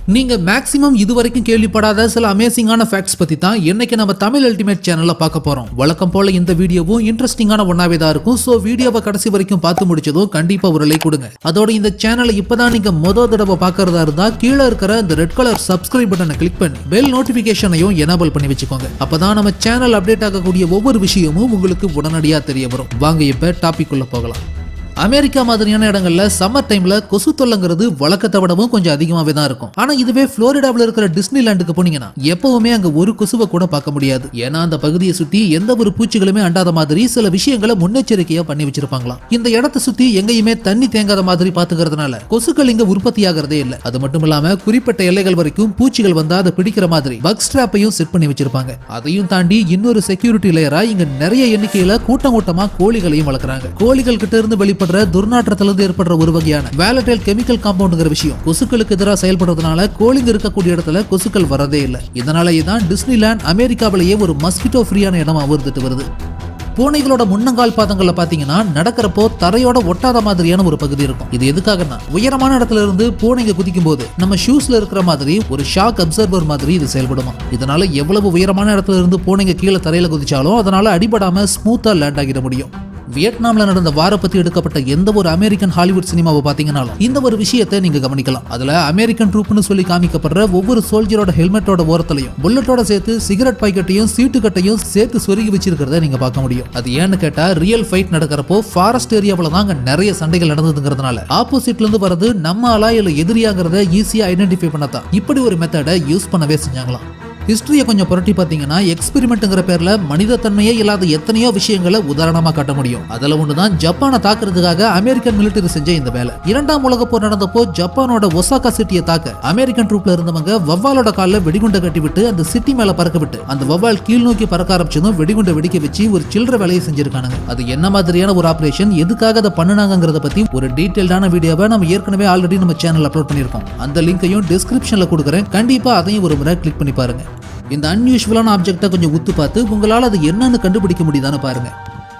நீங்க மேக்ஸிமம் இதுவரைக்கும் கேள்விப்படாத சில அமேசிங்கான ஃபேக்ட்ஸ் பத்தி தான் இன்னைக்கு நம்ம தமிழ் அல்டிமேட் சேனல்ல பார்க்க போறோம் வழக்கம் போல இந்த வீடியோவும் இன்ட்ரெஸ்டிங்கான ஒன்னாவே தான் இருக்கும் சோ வீடியோவை கடைசி வரைக்கும் பார்த்து முடிச்சதும் கண்டிப்பா ஒரு லைக் கொடுங்க அதோட இந்த சேனலை இப்பதான் நீங்க முத தடவை பார்க்கறதா இருந்தா கீழே இருக்கிற இந்த ரெட் கலர் சப்ஸ்கிரைப் பட்டனை கிளிக் பண்ணி பெல் நோட்டிபிகேஷனையும் எனேபிள் பண்ணி வச்சுக்கோங்க அப்பதான் நம்ம சேனல் அப்டேட் ஆகக்கூடிய ஒவ்வொரு விஷயமும் உங்களுக்கு உடனடியா தெரிய வரும் வாங்க இப்ப டாபிக் உள்ள போகலாம் அமெரிக்கா மாதிரியான இடங்கள்ல சம்மர் டைம்ல கொசு தொல்லைங்கிறது வழக்கத்தை விடவும் கொஞ்சம் அதிகமாவே தான் இருக்கும் ஆனா இதுவே புளோரிடாவில் இருக்கிற டிஸ்னி லேண்டுக்கு போனீங்கன்னா எப்பவுமே அங்க ஒரு கொசுவை கூட பார்க்க முடியாது ஏன்னா அந்த பகுதியை சுத்தி எந்த ஒரு பூச்சிகளுமே அண்டாத மாதிரி சில விஷயங்களை முன்னெச்சரிக்கையா பண்ணி வச்சிருப்பாங்களாம் இந்த இடத்தை சுத்தி எங்கேயுமே தண்ணி தேங்காத மாதிரி பாத்துக்கிறதுனால கொசுக்கள் இங்க உற்பத்தி ஆகிறதே இல்ல அது மட்டும் இல்லாம குறிப்பிட்ட எல்லைகள் வரைக்கும் பூச்சிகள் வந்தா அதை பிடிக்கிற மாதிரி பக் ஸ்ட்ராப்பையும் செட் பண்ணி வச்சிருப்பாங்க அதையும் தாண்டி இன்னொரு செக்யூரிட்டி லேயரா இங்க நிறைய எண்ணிக்கையில கூட்டம் கூட்டமா கோழிகளையும் வளர்க்குறாங்க கோழிகள் கிட்ட இருந்து வெளிப்படுற துர்நாற்றத்துல இருந்து ஏற்படுற ஒரு வகையான வேலட்டைல் கெமிக்கல் காம்பவுண்டுங்கிற விஷயம் கொசுக்களுக்கு எதிராக செயல்படுறதுனால கோழிங்க இருக்கக்கூடிய இடத்துல கொசுக்கள் வரதே இல்லை இதனால இதான் டிஸ்னிலேண்ட் அமெரிக்காவிலேயே ஒரு மஸ்கிட்டோ ஃப்ரீயான இடமா வந்துட்டு வருது பூனைகளோட முன்னங்கால் பாதங்கள்ல பாத்தீங்கன்னா நடக்கிறப்போ தரையோட ஒட்டாத மாதிரியான ஒரு பகுதி இருக்கும் இது எதுக்காகனா உயரமான இடத்துல இருந்து பூனைங்க குதிக்கும் போது நம்ம ஷூஸ்ல இருக்கிற மாதிரி ஒரு ஷாக் அப்சர்வர் மாதிரி இது செயல்படுமா இதனால எவ்வளவு உயரமான இடத்துல இருந்து பூனைங்க கீழே தரையில குதிச்சாலும் அதனால அடிபடாம ஸ்மூத்தா லேண்ட் ஆகிட முடியும் வியட்நாம்ல நடந்த வார பத்தி எடுக்கப்பட்ட எந்த ஒரு அமெரிக்கன் ஹாலிவுட் சினிமாவை பாத்தீங்கன்னாலும் இந்த ஒரு விஷயத்தை நீங்க கவனிக்கலாம் அதுல அமெரிக்கன் ட்ரூப்னு சொல்லி காமிக்கப்படுற ஒவ்வொரு சோல்ஜரோட ஹெல்மெட்டோட ஓரத்திலையும் புல்லட்டோட சேர்த்து சிகரெட் பாக்கெட்டையும் சீட்டு கட்டையும் சேர்த்து சொருகி வச்சிருக்கிறத நீங்க பார்க்க முடியும் அது ஏன்னு கேட்டா ரியல் ஃபைட் நடக்கிறப்போ ஃபாரஸ்ட் ஏரியாவில் தான் அங்க நிறைய சண்டைகள் நடந்ததுங்கிறதுனால ஆப்போசிட்ல இருந்து வர்றது நம்ம ஆளா இல்ல எதிரியாங்கிறத ஈஸியா ஐடென்டிஃபை பண்ணத்தான் இப்படி ஒரு மெத்தடை யூஸ் பண்ணவே செஞ்சாங்களாம் ஹிஸ்டரியை கொஞ்சம் புரட்டி பார்த்தீங்கன்னா எக்ஸ்பெரிமெண்ட்டுங்கிற பேர்ல மனித தன்மையே இல்லாத எத்தனையோ விஷயங்களை உதாரணமா காட்ட முடியும் அதுல ஒண்ணுதான் ஜப்பானை தாக்குறதுக்காக அமெரிக்கன் மிலிட்டரி செஞ்ச இந்த வேலை இரண்டாம் உலக போர் நடந்தப்போ ஜப்பானோட ஒசாகா சிட்டியை தாக்க அமெரிக்கன் ட்ரூப்ல இருந்தவங்க வவ்வாலோட காலில் வெடிகுண்டை கட்டி விட்டு அந்த சிட்டி மேல பறக்க விட்டு அந்த வவ்வால் கீழ் நோக்கி பறக்க ஆரம்பிச்சதும் வெடிகுண்டை வெடிக்க வச்சு ஒரு சில்லற வேலையை செஞ்சிருக்கானுங்க அது என்ன மாதிரியான ஒரு ஆபரேஷன் எதுக்காக அதை பண்ணுனாங்கிறத பத்தி ஒரு டீடைல்டான வீடியோவை நம்ம ஏற்கனவே ஆல்ரெடி நம்ம சேனல் அப்லோட் பண்ணியிருக்கோம் அந்த லிங்கையும் டிஸ்கிரிப்ஷன்ல கொடுக்குறேன் கண்டிப்பா அதையும் ஒரு முறை கிளிக் பண்ணி பாருங்க இந்த அன்யூஷுவலான ஆப்ஜெக்டை கொஞ்சம் உத்து பார்த்து உங்களால் அது என்னன்னு கண்டுபிடிக்க முடியுதான்னு பாருங்க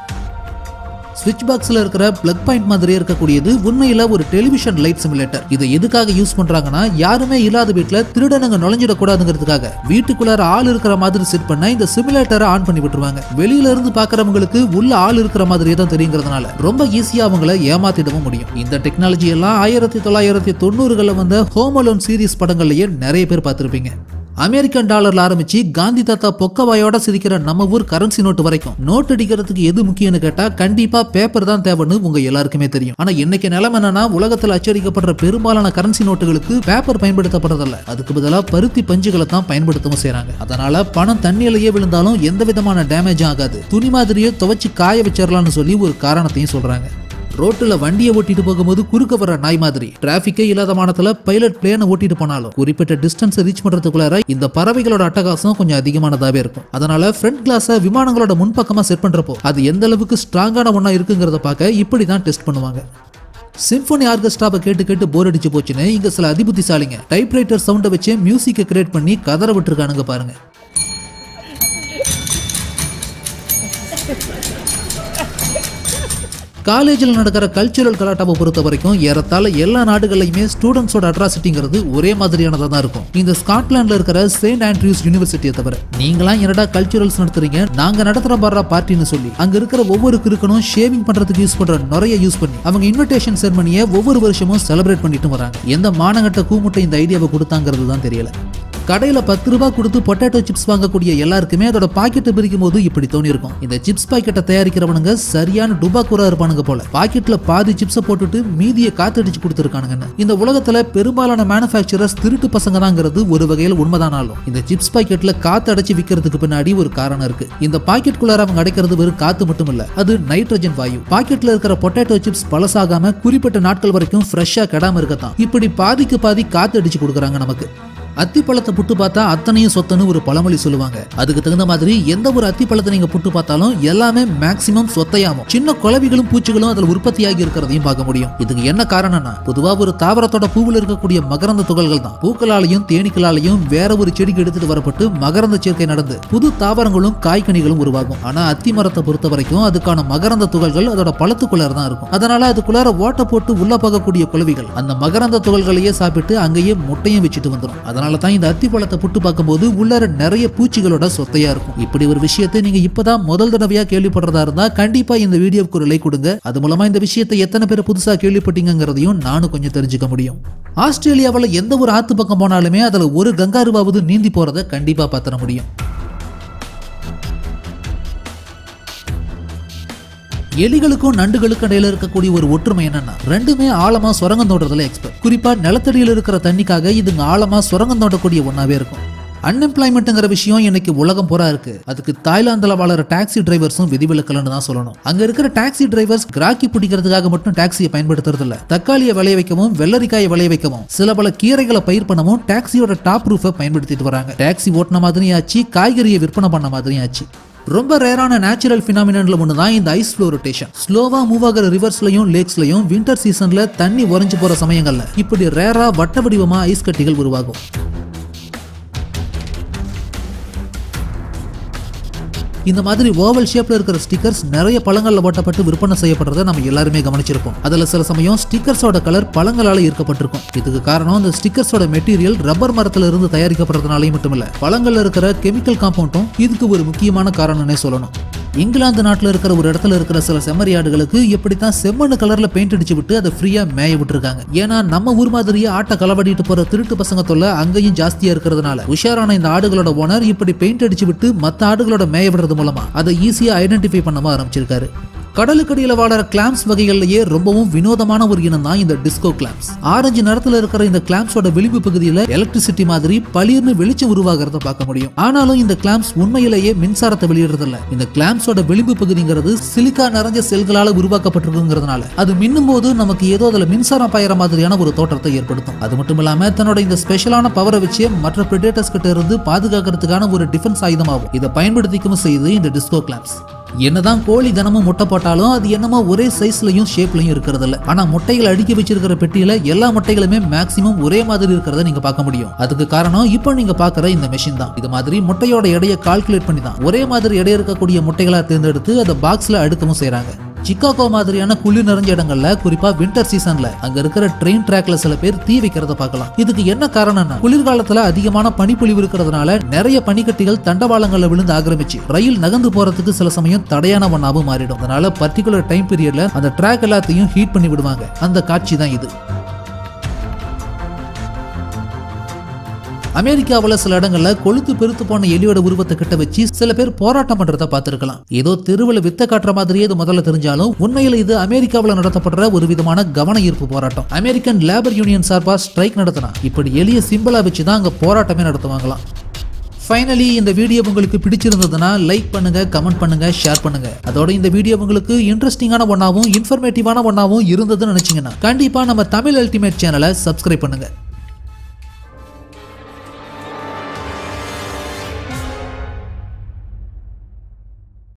ஸ்விட்ச் பாக்ஸ்ல இருக்கிற பிளக் பாயிண்ட் மாதிரியே இருக்கக்கூடியது உண்மையில ஒரு டெலிவிஷன் லைட் சிமுலேட்டர் இதை எதுக்காக யூஸ் பண்றாங்கன்னா யாருமே இல்லாத வீட்டுல திருடனுங்க நுழைஞ்சிடக்கூடாதுங்கிறதுக்காக வீட்டுக்குள்ளார ஆள் இருக்கிற மாதிரி செட் பண்ண இந்த சிமுலேட்டரை ஆன் பண்ணி விட்டுருவாங்க வெளியில இருந்து பாக்குறவங்களுக்கு உள்ள ஆள் இருக்கிற மாதிரியே தான் தெரியுங்கிறதுனால ரொம்ப ஈஸியா அவங்கள ஏமாத்திடவும் முடியும் இந்த டெக்னாலஜி எல்லாம் ஆயிரத்தி தொள்ளாயிரத்தி தொண்ணூறுகளில் வந்த ஹோம் அலோன் சீரிஸ் படங்கள்லயே நிறைய பேர் பார்த்திருப்பீங்க அமெரிக்கன் டாலர்ல ஆரம்பிச்சு காந்தி தாத்தா பொக்கவாயோட சிரிக்கிற நம்ம ஊர் கரன்சி நோட்டு வரைக்கும் நோட் அடிக்கிறதுக்கு எது முக்கியம்னு கேட்டா கண்டிப்பா பேப்பர் தான் தேவைன்னு உங்க எல்லாருக்குமே தெரியும் ஆனா இன்னைக்கு நிலைமை என்னன்னா உலகத்துல அச்சடிக்கப்படுற பெரும்பாலான கரன்சி நோட்டுகளுக்கு பேப்பர் பயன்படுத்தப்படுறதில்ல அதுக்கு பதிலா பருத்தி பஞ்சுகளை தான் பயன்படுத்தவும் செய்றாங்க அதனால பணம் தண்ணியிலேயே விழுந்தாலும் எந்த விதமான டேமேஜ் ஆகாது துணி மாதிரியே துவைச்சு காய வச்சிடலாம்னு சொல்லி ஒரு காரணத்தையும் சொல்றாங்க ரோட்டுல வண்டியை ஓட்டிட்டு போகும்போது குறுக்க வர நாய் மாதிரி டிராபிக்கே இல்லாத மானத்துல பைலட் பிளேனை ஓட்டிட்டு போனாலும் குறிப்பிட்ட டிஸ்டன்ஸ் ரீச் பண்றதுக்குள்ளார இந்த பறவைகளோட அட்டகாசம் கொஞ்சம் அதிகமானதாவே இருக்கும் அதனால ஃப்ரண்ட் கிளாஸை விமானங்களோட முன்பக்கமா செட் பண்றப்போ அது எந்த அளவுக்கு ஸ்ட்ராங்கான ஒண்ணா இருக்குங்கிறத பார்க்க இப்படி தான் டெஸ்ட் பண்ணுவாங்க சிம்பனி ஆர்கெஸ்ட்ராவை கேட்டு கேட்டு போர் அடிச்சு போச்சுன்னு இங்க சில அதிபுத்திசாலிங்க டைப்ரைட்டர் சவுண்டை வச்சு மியூசிக்கை கிரியேட் பண்ணி கதற விட்டுருக்கானுங்க பாருங்க காலேஜில் நடக்கிற கல்ச்சுரல் கலாட்டாவை பொறுத்த வரைக்கும் ஏறத்தாழ எல்லா நாடுகள்லையுமே ஸ்டூடெண்ட்ஸோட அட்ராசிட்டிங்கிறது ஒரே மாதிரியானதாக தான் இருக்கும் இந்த ஸ்காட்லாண்டில் இருக்கிற செயின்ட் ஆண்ட்ரியூஸ் யூனிவர்சிட்டியை தவிர நீங்களாம் என்னடா கல்ச்சுரல்ஸ் நடத்துறீங்க நாங்க நடத்துற பாடுற பார்ட்டின்னு சொல்லி அங்க இருக்கிற ஒவ்வொரு கிறுக்கனும் ஷேவிங் பண்றதுக்கு யூஸ் பண்ற நிறைய யூஸ் பண்ணி அவங்க இன்விடேஷன் செரமனியை ஒவ்வொரு வருஷமும் செலிப்ரேட் பண்ணிட்டு வராங்க எந்த மானங்கட்ட கூமுட்டை இந்த ஐடியாவை கொடுத்தாங்கிறது தான் தெரியல கடையில் பத்து ரூபாய் கொடுத்து பொட்டேட்டோ சிப்ஸ் வாங்கக்கூடிய எல்லாருக்குமே அதோட பாக்கெட்டை பிரிக்கும் போது இப்படி தோணிருக்கும் இந்த சிப்ஸ் பாக்கெட்டை தயாரிக்கிறவனுங்க சரியான டுபாக்கூரா இருப்பானுங்க போல பாக்கெட்ல பாதி சிப்ஸை போட்டுட்டு மீதியை காத்தடிச்சு கொடுத்துருக்கானுங்கன்னு இந்த உலகத்துல பெரும்பாலான மேனுஃபேக்சரர்ஸ் திருட்டு பசங்க தாங்கிறது ஒரு வகையில் உண்மைதானாலும் இந்த சிப்ஸ் பாக்கெட்ல காத்து அடைச்சு விற்கிறதுக்கு பின்னாடி ஒரு காரணம் இருக்கு இந்த பாக்கெட்டுக்குள்ளார அவங்க அடைக்கிறது வெறும் காத்து மட்டும் இல்ல அது நைட்ரஜன் வாயு பாக்கெட்ல இருக்கிற பொட்டேட்டோ சிப்ஸ் பழசாகாம குறிப்பிட்ட நாட்கள் வரைக்கும் ஃப்ரெஷ்ஷா கெடாம இருக்கத்தான் இப்படி பாதிக்கு பாதி காத்து அடிச்சு கொடுக்குறாங்க நமக்கு அத்திப்பழத்தை புட்டு பார்த்தா அத்தனையும் சொத்தன்னு ஒரு பழமொழி சொல்லுவாங்க அதுக்கு தகுந்த மாதிரி எந்த ஒரு அத்திப்பழத்தை நீங்க புட்டு பார்த்தாலும் எல்லாமே மேக்சிமம் சொத்தையாகும் சின்ன குளவிகளும் பூச்சிகளும் அதுல உற்பத்தியாகி இருக்கிறதையும் பார்க்க முடியும் இதுக்கு என்ன காரணம்னா பொதுவா ஒரு தாவரத்தோட பூவில் இருக்கக்கூடிய மகரந்த துகள்கள் தான் பூக்களாலையும் தேனீக்களாலையும் வேற ஒரு செடிக்கு எடுத்துட்டு வரப்பட்டு மகரந்த சேர்க்கை நடந்து புது தாவரங்களும் காய்கனிகளும் உருவாகும் ஆனா அத்தி மரத்தை பொறுத்த வரைக்கும் அதுக்கான மகரந்த துகள்கள் அதோட பழத்துக்குள்ளார தான் இருக்கும் அதனால அதுக்குள்ளார ஓட்டை போட்டு உள்ள போகக்கூடிய குளவிகள் அந்த மகரந்த துகள்களையே சாப்பிட்டு அங்கேயே முட்டையும் வச்சுட்டு வந்துடும் அதனால தான் இந்த அத்தி பழத்தை புட்டு பார்க்கும்போது உள்ளார நிறைய பூச்சிகளோட சொத்தையா இருக்கும் இப்படி ஒரு விஷயத்தை நீங்க இப்பதான் முதல் தடவையா கேள்விப்படுறதா இருந்தா கண்டிப்பா இந்த வீடியோவுக்கு ஒரு லைக் கொடுங்க அது மூலமா இந்த விஷயத்தை எத்தனை பேர் புதுசா கேள்விப்பட்டீங்கிறதையும் நானும் கொஞ்சம் தெரிஞ்சுக்க முடியும் ஆஸ்திரேலியாவில் எந்த ஒரு ஆத்து பக்கம் போனாலுமே அதுல ஒரு கங்காருவாவது நீந்தி போறதை கண்டிப்பா பார்த்துட முடியும் எலிகளுக்கும் நண்டுகளுக்கும் இடையில இருக்கக்கூடிய ஒரு ஒற்றுமை என்னன்னா ரெண்டுமே ஆழமா சுரங்கம் தோன்றதுல எக்ஸ்பர்ட் குறிப்பா நிலத்தடியில் இருக்கிற தண்ணிக்காக இதுங்க ஆழமா சுரங்கம் தோண்டக்கூடிய ஒன்னாவே இருக்கும் அன்எம்ப்ளாய்மெண்ட்ங்கிற விஷயம் இன்னைக்கு உலகம் பூரா இருக்கு அதுக்கு தாய்லாந்துல வாழற டாக்ஸி டிரைவர்ஸும் விதிவிலக்கலன்னு தான் சொல்லணும் அங்க இருக்கிற டாக்ஸி டிரைவர்ஸ் கிராக்கி பிடிக்கிறதுக்காக மட்டும் டாக்ஸியை பயன்படுத்துறது இல்ல தக்காளியை விளைய வைக்கவும் வெள்ளரிக்காயை விளைய வைக்கவும் சில பல கீரைகளை பயிர் பண்ணவும் டாக்ஸியோட டாப் ரூஃபை பயன்படுத்திட்டு வராங்க டாக்ஸி ஓட்டின மாதிரியும் ஆச்சு காய்கறியை விற்பனை பண்ண மாதிரியும் ஆச்சு ரொம்ப ரேரான நேச்சுரல் ஃபினாமினன்ல ஒன்று தான் இந்த ஐஸ் ஃப்ளோ ரொட்டேஷன் ஸ்லோவா மூவ் ஆகிற ரிவர்ஸ்லையும் லேக்ஸ்லையும் வின்டர் சீசன்ல தண்ணி உறைஞ்சு போற சமயங்கள்ல இப்படி ரேரா வட்ட வடிவமா ஐஸ் கட்டிகள் உருவாகும் இந்த மாதிரி ஓவல் ஷேப்ல இருக்கிற ஸ்டிக்கர்ஸ் நிறைய பழங்கள்ல ஓட்டப்பட்டு விற்பனை செய்யப்படுறதை நம்ம எல்லாருமே கவனிச்சிருப்போம் அதுல சில சமயம் ஸ்டிக்கர்ஸோட கலர் பழங்களால ஈர்க்கப்பட்டிருக்கும் இதுக்கு காரணம் இந்த ஸ்டிக்கர்ஸோட மெட்டீரியல் ரப்பர் மரத்துல இருந்து தயாரிக்கப்படுறதுனாலையும் மட்டுமில்ல பழங்கள்ல இருக்கிற கெமிக்கல் காம்பவுண்டும் இதுக்கு ஒரு முக்கியமான காரணம்னே சொல்லணும் இங்கிலாந்து நாட்டில் இருக்கிற ஒரு இடத்துல இருக்கிற சில செம்மறியாடுகளுக்கு இப்படித்தான் செம்மண்ணு கலர்ல பெயிண்ட் அடிச்சு விட்டு அதை ஃப்ரீயா மேய விட்டுருக்காங்க ஏன்னா நம்ம ஊர் மாதிரியே ஆட்டை களவாடிட்டு போற திருட்டு பசங்க தொல்லை அங்கேயும் ஜாஸ்தியா இருக்கிறதுனால உஷாரான இந்த ஆடுகளோட ஓனர் இப்படி பெயிண்ட் அடிச்சு விட்டு மத்த ஆடுகளோட மேய விடுறது மூலமா அதை ஈஸியா ஐடென்டிஃபை பண்ணவும் ஆரம்பிச்சிருக்காரு கடலுக்கடியில வாழற கிளாம்ஸ் வகைகள்லயே ரொம்பவும் வினோதமான ஒரு இனம் தான் இந்த டிஸ்கோ கிளாம்ஸ் ஆரஞ்சு நிறத்துல இருக்கிற இந்த கிளாம்ஸோட விளிம்பு பகுதியில எலக்ட்ரிசிட்டி மாதிரி பளிர்னு வெளிச்சம் உருவாகிறத பார்க்க முடியும் ஆனாலும் இந்த கிளாம்ஸ் உண்மையிலேயே மின்சாரத்தை வெளியிடுறதில்ல இந்த கிளாம்ஸோட விளிம்பு பகுதிங்கிறது சிலிக்கா நிறைஞ்ச செல்களால உருவாக்கப்பட்டிருக்குங்கிறதுனால அது மின்னும் போது நமக்கு ஏதோ அதுல மின்சாரம் பாயிற மாதிரியான ஒரு தோற்றத்தை ஏற்படுத்தும் அது மட்டும் இல்லாம தன்னோட இந்த ஸ்பெஷலான பவரை வச்சு மற்ற பிரிடேட்டர்ஸ் கிட்ட இருந்து பாதுகாக்கிறதுக்கான ஒரு டிஃபென்ஸ் ஆயுதமாகும் இதை பயன்படுத்திக்கவும் செய்யுது இந்த டிஸ்கோ கிளாம்ஸ் என்னதான் கோழி தினமும் முட்டை போட்டாலும் அது என்னமோ ஒரே சைஸ்லயும் ஷேப்லயும் இருக்கிறது இல்ல ஆனா முட்டைகளை அடுக்கி வச்சிருக்கிற பெட்டியில எல்லா முட்டைகளுமே மேக்சிமம் ஒரே மாதிரி இருக்கிறத நீங்க பார்க்க முடியும் அதுக்கு காரணம் இப்போ நீங்க பாக்குற இந்த மெஷின் தான் இது மாதிரி முட்டையோட எடையை கால்குலேட் பண்ணி தான் ஒரே மாதிரி எடை இருக்கக்கூடிய முட்டைகளா தேர்ந்தெடுத்து அதை பாக்ஸ்ல அடுக்கவும் செய்றாங்க சிக்காகோ மாதிரியான குளிர் நிறைஞ்ச இடங்கள்ல குறிப்பா வின்டர் சீசன்ல அங்க இருக்கிற ட்ரெயின் ட்ராக்ல சில பேர் தீ வைக்கிறத பார்க்கலாம் இதுக்கு என்ன காரணம்னா குளிர்காலத்துல அதிகமான பனிப்பொழிவு இருக்கிறதுனால நிறைய பனிக்கட்டிகள் தண்டவாளங்கள்ல விழுந்து ஆக்கிரமிச்சு ரயில் நகர்ந்து போறதுக்கு சில சமயம் தடையான ஒன்னாவும் மாறிடும் அதனால பர்டிகுலர் டைம் பீரியட்ல அந்த ட்ராக் எல்லாத்தையும் ஹீட் பண்ணி விடுவாங்க அந்த காட்சி தான் இது அமெரிக்காவில் சில இடங்கள்ல கொளுத்து பெருத்து போன எலியோட உருவத்தை கிட்ட வச்சு சில பேர் போராட்டம் பண்றத பார்த்திருக்கலாம் ஏதோ தெருவில் வித்த காட்டுற மாதிரியே இது முதல்ல தெரிஞ்சாலும் உண்மையில இது அமெரிக்காவில் நடத்தப்படுற ஒரு விதமான கவன ஈர்ப்பு போராட்டம் அமெரிக்கன் லேபர் யூனியன் சார்பா ஸ்ட்ரைக் நடத்தினா இப்படி எளிய சிம்பிளா வச்சு தான் அங்க போராட்டமே நடத்துவாங்களாம் ஃபைனலி இந்த வீடியோ உங்களுக்கு பிடிச்சிருந்ததுன்னா லைக் பண்ணுங்க கமெண்ட் பண்ணுங்க ஷேர் பண்ணுங்க அதோட இந்த வீடியோ உங்களுக்கு இன்ட்ரெஸ்டிங்கான ஒன்னாவும் இன்ஃபர்மேட்டிவான ஒன்னாவும் இருந்ததுன்னு நினைச்சீங்கன்னா கண்டிப்பா நம்ம தமிழ் அல்டிமேட் சேனலை சப்ஸ்கிரைப் பண்ணுங்க